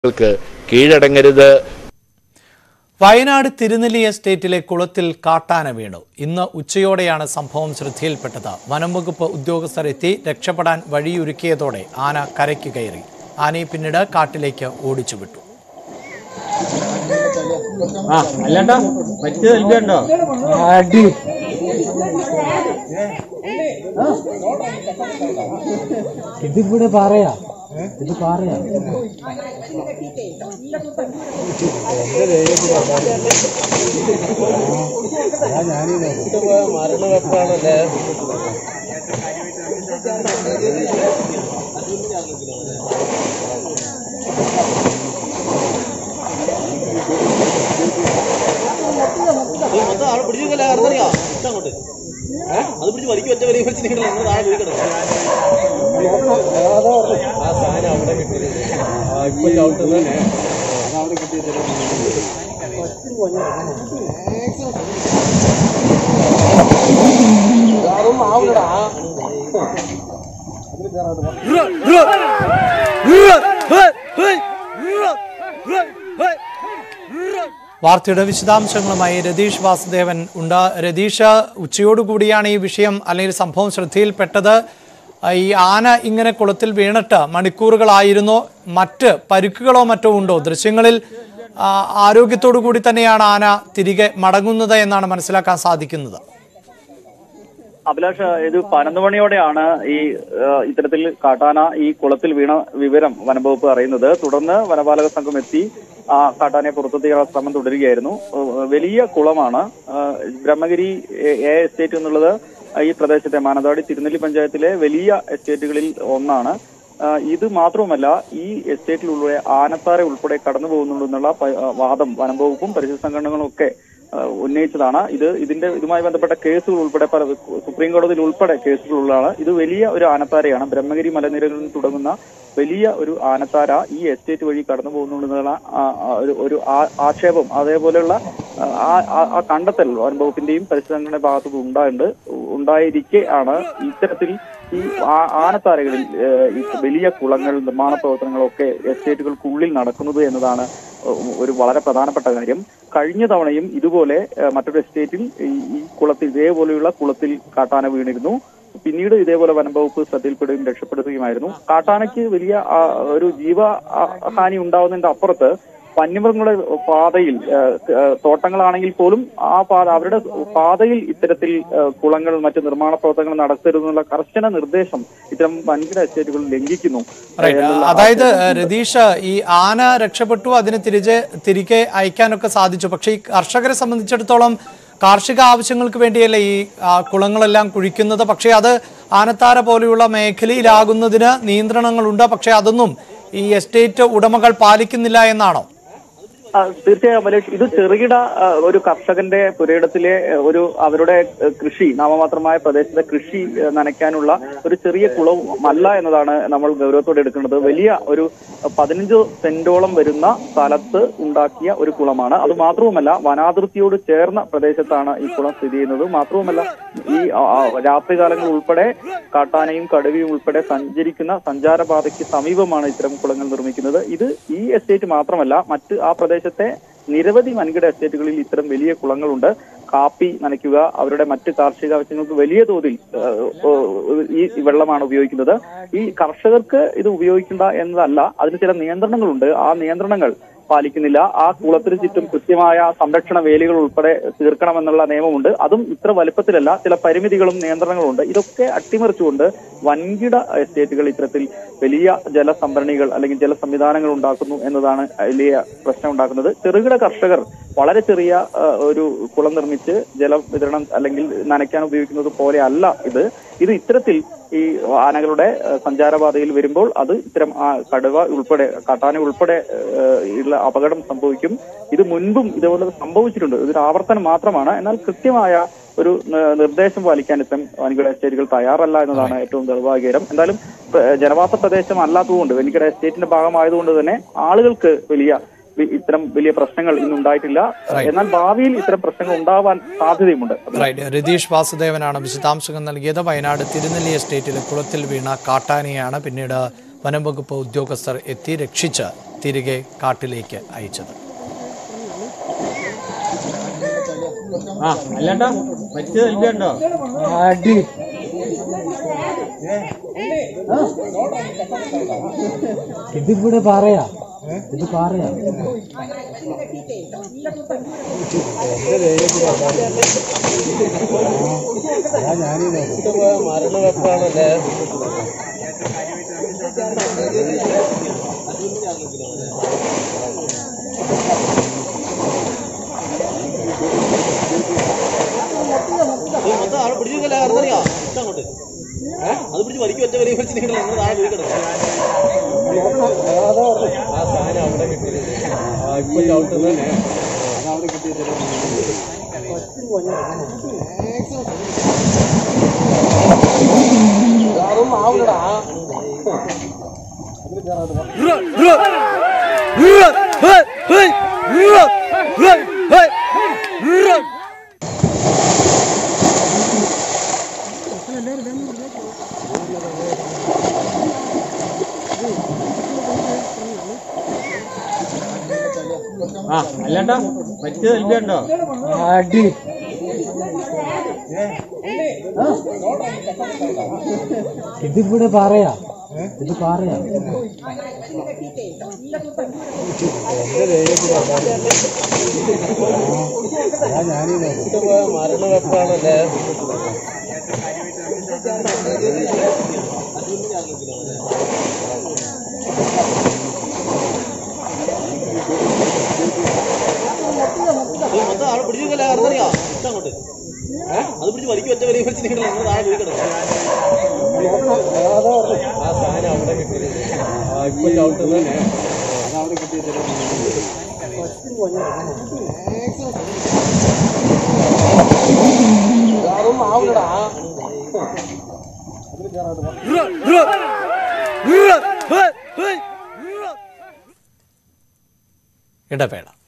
ൾക്ക് കീഴടങ്ങരുത് വയനാട് തിരുനെല്ലി എസ്റ്റേറ്റിലെ കുളത്തിൽ കാട്ടാന വീണു ഇന്ന് ഉച്ചയോടെയാണ് സംഭവം ശ്രദ്ധയിൽപ്പെട്ടത് വനംവകുപ്പ് ഉദ്യോഗസ്ഥർ എത്തി രക്ഷപ്പെടാൻ വഴിയൊരുക്കിയതോടെ ആന കരയ്ക്ക് കയറി ആനയെ പിന്നീട് കാട്ടിലേക്ക് ഓടിച്ചു വിട്ടു ആ അല്ലാണ്ടോ മറ്റു നൽകണ്ടോ ഇതിവിടെ പറയാ ഇത് പറയാ മൊത്തം ആളെ പിടിച്ചില്ല അറിയാ അങ്ങോട്ട് അത് പിടിച്ച് വലിക്കും ഒറ്റ വലിയ പിടിച്ച് നിങ്ങൾ നിങ്ങൾ താഴെ പോയി കിടക്കും ആ സാധനം അവിടെ കിട്ടിയത് ആ ഇപ്പൊ ചവിട്ടുന്നത് അവിടെ കിട്ടിയത് അതൊന്നും ആവില്ലടാ വാർത്തയുടെ വിശദാംശങ്ങളുമായി രതീഷ് വാസുദേവൻ ഉണ്ട് രതീഷ് ഉച്ചയോടുകൂടിയാണ് ഈ വിഷയം അല്ലെങ്കിൽ സംഭവം ശ്രദ്ധയിൽപ്പെട്ടത് ആ, ഈ ആന ഇങ്ങനെ കുളത്തിൽ വീണിട്ട് മണിക്കൂറുകളായിരുന്നോ മറ്റ് പരുക്കുകളോ മറ്റോ ഉണ്ടോ ദൃശ്യങ്ങളിൽ ആ, ആരോഗ്യത്തോടു കൂടി തന്നെയാണ് ആന തിരികെ മടങ്ങുന്നത് എന്നാണ് മനസ്സിലാക്കാൻ സാധിക്കുന്നത് അഭിലാഷ് ഇത് പതിനൊന്ന് മണിയോടെയാണ് ഈ ആ, ഇത്തരത്തിൽ കാട്ടാന ഈ കുളത്തിൽ വീണ വിവരം വനംവകുപ്പ് അറിയുന്നത് തുടർന്ന് വനപാലക സംഘം എത്തി ആ കാട്ടാനയെ പുറത്തെത്തിക്കാനുള്ള ശ്രമം തുടരുകയായിരുന്നു ആ, വലിയ കുളമാണ് ആ, ബ്രഹ്മഗിരി എ എ എസ്റ്റേറ്റ് എന്നുള്ളത് ഈ പ്രദേശത്തെ മാനന്തവാടി തിരുനെല്ലി പഞ്ചായത്തിലെ വലിയ എസ്റ്റേറ്റുകളിൽ ഒന്നാണ് ആ, ഇത് മാത്രവുമല്ല ഈ എസ്റ്റേറ്റിലുള്ള ആനത്താര ഉൾപ്പെടെ കടന്നു പോകുന്നുണ്ടെന്നുള്ള പ- ആ, വാദം വനംവകുപ്പും പരിസ്ഥിതി സംഘടനകളും ഒക്കെ ആ, ഉന്നയിച്ചതാണ് ഇത് ഇതിന്റെ ഇതുമായി ബന്ധപ്പെട്ട കേസുകൾ ഉൾപ്പെടെ പല സുപ്രീം കോടതിയിൽ ഉൾപ്പെടെ കേസുകളുള്ളതാണ് ഇത് വലിയ ഒരു ആനത്താരയാണ് ബ്രഹ്മഗിരി മലനിരകളിൽ നിന്ന് തുടങ്ങുന്ന വലിയ ഒരു ആനത്താര ഈ എസ്റ്റേറ്റ് വഴി കടന്നു പോകുന്നുണ്ടെന്നുള്ള ആ, ആ, ഒരു ഒരു ആ- ആക്ഷേപം അതേപോലെയുള്ള ആ ആ- ആ കണ്ടെത്തൽ വനംവകുപ്പിന്റെയും പരിസ്ഥിതി സംഘടനയുടെ ഭാഗത്തുനിന്ന് ഉണ്ടായിട്ടുണ്ട് ഉണ്ടായിരിക്കെ ആണ് ഇത്തരത്തിൽ ഈ ആ- ആനത്താരകളിൽ ഏഹ്, ഈ വലിയ കുളങ്ങൾ നിർമ്മാണ പ്രവർത്തനങ്ങളൊക്കെ എസ്റ്റേറ്റുകൾക്കുള്ളിൽ നടക്കുന്നത് എന്നതാണ് ഒരു വളരെ പ്രധാനപ്പെട്ട കാര്യം കഴിഞ്ഞ തവണയും ഇതുപോലെ ഏഹ്, മറ്റൊരു എസ്റ്റേറ്റിൽ ഈ ഈ കുളത്തിൽ ഇതേപോലെയുള്ള കുളത്തിൽ കാട്ടാന വീണിരുന്നു പിന്നീട് ഇതേപോലെ വനംവകുപ്പ് ശ്രദ്ധയിൽപ്പെടുകയും രക്ഷപ്പെടുത്തുകയുമായിരുന്നു കാട്ടാനയ്ക്ക് വലിയ ആ, ഒരു ജീവ ആ, ഹാനി ഉണ്ടാവുന്നതിന്റെ അപ്പുറത്ത് വന്യമൃഗങ്ങളുടെ പാതയിൽ ഏഹ്, ഏഹ്, തോട്ടങ്ങളാണെങ്കിൽ പോലും ആ പാത അവരുടെ പാതയിൽ ഇത്തരത്തിൽ ഏഹ്, കുളങ്ങൾ മറ്റ് നിർമ്മാണ പ്രവർത്തനങ്ങൾ നടത്തരുതെന്നുള്ള കർശന നിർദ്ദേശം ഇത്തരം വൻകിട എസ്റ്റേറ്റുകൾ ലംഘിക്കുന്നു Right. എന്നുള്ള അതായത് രതീഷ് ഈ ആന രക്ഷപ്പെട്ടു അതിനെ തിരിച്ച് തിരികെ അയക്കാനൊക്കെ സാധിച്ചു പക്ഷേ ഈ കർഷകരെ സംബന്ധിച്ചിടത്തോളം കാർഷിക ആവശ്യങ്ങൾക്ക് വേണ്ടിയല്ലേ ഈ ആ, കുളങ്ങളെല്ലാം കുഴിക്കുന്നത് പക്ഷേ അത് ആനത്താര പോലെയുള്ള മേഖലയിലാകുന്നതിന് നിയന്ത്രണങ്ങളുണ്ട് പക്ഷേ അതൊന്നും ഈ എസ്റ്റേറ്റ് ഉടമകൾ പാലിക്കുന്നില്ല എന്നാണോ ആ, തീർച്ചയായും മലേഷ് ഇത് ചെറുകിട ആ, ഒരു കർഷകന്റെ പുരയിടത്തിലെ ആ, ഒരു അവരുടെ ആ, കൃഷി നാമമാത്രമായ പ്രദേശത്തെ കൃഷി ആ, നനയ്ക്കാനുള്ള ഒരു ചെറിയ കുളവും അല്ല എന്നതാണ് നമ്മൾ ഗൗരവത്തോടെ എടുക്കേണ്ടത് വലിയ ഒരു പതിനഞ്ച് സെന്റോളം വരുന്ന സ്ഥലത്ത് ഉണ്ടാക്കിയ ഒരു കുളമാണ് അത് മാത്രവുമല്ല വനാതിർത്തിയോട് ചേർന്ന പ്രദേശത്താണ് ഈ കുളം സ്ഥിതി ചെയ്യുന്നത് മാത്രവുമല്ല ഈ ആ, ആ, രാത്രികാലങ്ങൾ ഉൾപ്പെടെ കാട്ടാനയും കടുവയും ഉൾപ്പെടെ സഞ്ചരിക്കുന്ന സഞ്ചാരപാതയ്ക്ക് സമീപമാണ് ഇത്തരം കുളങ്ങൾ നിർമ്മിക്കുന്നത് ഇത് ഈ എസ്റ്റേറ്റ് മാത്രമല്ല മറ്റ് ആ പ്രദേശത്തെ നിരവധി വൻകിട എസ്റ്റേറ്റുകളിൽ ഇത്തരം വലിയ കുളങ്ങളുണ്ട് കാപ്പി നനയ്ക്കുക അവരുടെ മറ്റ് കാർഷിക ആവശ്യങ്ങൾക്ക് വലിയ തോതിൽ ഏഹ്, ഏഹ്, ഈ വെള്ളമാണ് ഉപയോഗിക്കുന്നത് ഈ കർഷകർക്ക് ഇത് ഉപയോഗിക്കേണ്ട എന്നതല്ല അതിന് ചില നിയന്ത്രണങ്ങളുണ്ട് ആ നിയന്ത്രണങ്ങൾ പാലിക്കുന്നില്ല ആ കുളത്തിന് ചുറ്റും കൃത്യമായ സംരക്ഷണ വേലികൾ ഉൾപ്പെടെ തീർക്കണമെന്നുള്ള നിയമമുണ്ട് അതും ഇത്ര വലുപ്പത്തിലല്ല ചില പരിമിതികളും നിയന്ത്രണങ്ങളും ഉണ്ട് ഇതൊക്കെ അട്ടിമറിച്ചുകൊണ്ട് വൻകിട എസ്റ്റേറ്റുകൾ ഇത്തരത്തിൽ വലിയ ജലസംഭരണികൾ അല്ലെങ്കിൽ ജല സംവിധാനങ്ങൾ ഉണ്ടാക്കുന്നു എന്നതാണ് വലിയ പ്രശ്നം ഉണ്ടാക്കുന്നത് ചെറുകിട കർഷകർ വളരെ ചെറിയ ആ, ഒരു കുളം നിർമ്മിച്ച് ജലം വിതരണം അല്ലെങ്കിൽ നനയ്ക്കാൻ ഉപയോഗിക്കുന്നത് പോലെ അല്ല ഇത് ഇത് ഇത്തരത്തിൽ ഈ ആനകളുടെ ആ, സഞ്ചാരപാതയിൽ വരുമ്പോൾ അത് ഇത്തരം ആ, കടുവ ഉൾപ്പെടെ കാട്ടാന ഉൾപ്പെടെ ആ, ഉള്ള അപകടം സംഭവിക്കും ഇത് മുൻപും ഇതേപോലെ സംഭവിച്ചിട്ടുണ്ട് ഇതൊരു ആവർത്തനം മാത്രമാണ് എന്നാൽ കൃത്യമായ ഒരു ന- നിർദ്ദേശം പാലിക്കാൻ ഇത്തരം വൻകിട എസ്റ്റേറ്റുകൾ തയ്യാറല്ല എന്നതാണ് ഏറ്റവും ദൗർഭാഗ്യകരം എന്തായാലും പ്ര- ജനവാസ പ്രദേശം അല്ലാത്തതുകൊണ്ട് വൻകിട എസ്റ്റേറ്റിന്റെ ഭാഗമായതുകൊണ്ട് തന്നെ ആളുകൾക്ക് വലിയ വി- ഇത്തരം വലിയ പ്രശ്നങ്ങൾ ഇന്നുണ്ടായിട്ടില്ല എന്നാൽ ഭാവിയിൽ ഇത്തരം പ്രശ്നങ്ങൾ ഉണ്ടാവാൻ സാധ്യതയുമുണ്ട് റൈറ്റ് രതീഷ് വാസുദേവനാണ് വിശദാംശങ്ങൾ നൽകിയത് വയനാട് തിരുനെല്ലി എസ്റ്റേറ്റിലെ കുളത്തിൽ വീണ കാട്ടാനയാണ് പിന്നീട് വനം വകുപ്പ് ഉദ്യോഗസ്ഥർ എത്തി രക്ഷിച്ച് തിരികെ കാട്ടിലേക്ക് അയച്ചത് ആ അല്ലാട്ടാ മറ്റു നൽകിയുണ്ടോ അടി ഇതിവിടെ പറയാ ഇത് പറയാ ഏയ് മൊത്തം ആളെ പിടിച്ചിരിക്കല്ലേ അറിയാ അങ്ങോട്ട് അത് പിടിച്ച് വലിക്കും ഒറ്റ വലിയ വലിച്ച് നിങ്ങൾ നിങ്ങൾ താഴെ പോയി കിടക്കും ആ അല്ലാട്ടാ മറ്റു നൽകിയുണ്ടോ അടി ഇതിവിടെ പറയാ ഇത് പറയാ ഏയ് മൊത്തം ആളെ പിടിച്ചിരിക്കല്ലേ അറിയാ അങ്ങോട്ട് അത് പിടിച്ച് വലിക്കും ഒറ്റ വലിയ വലിച്ച് നിങ്ങൾ നിങ്ങൾ താഴെ പോയി കിടക്കും ഇടവേള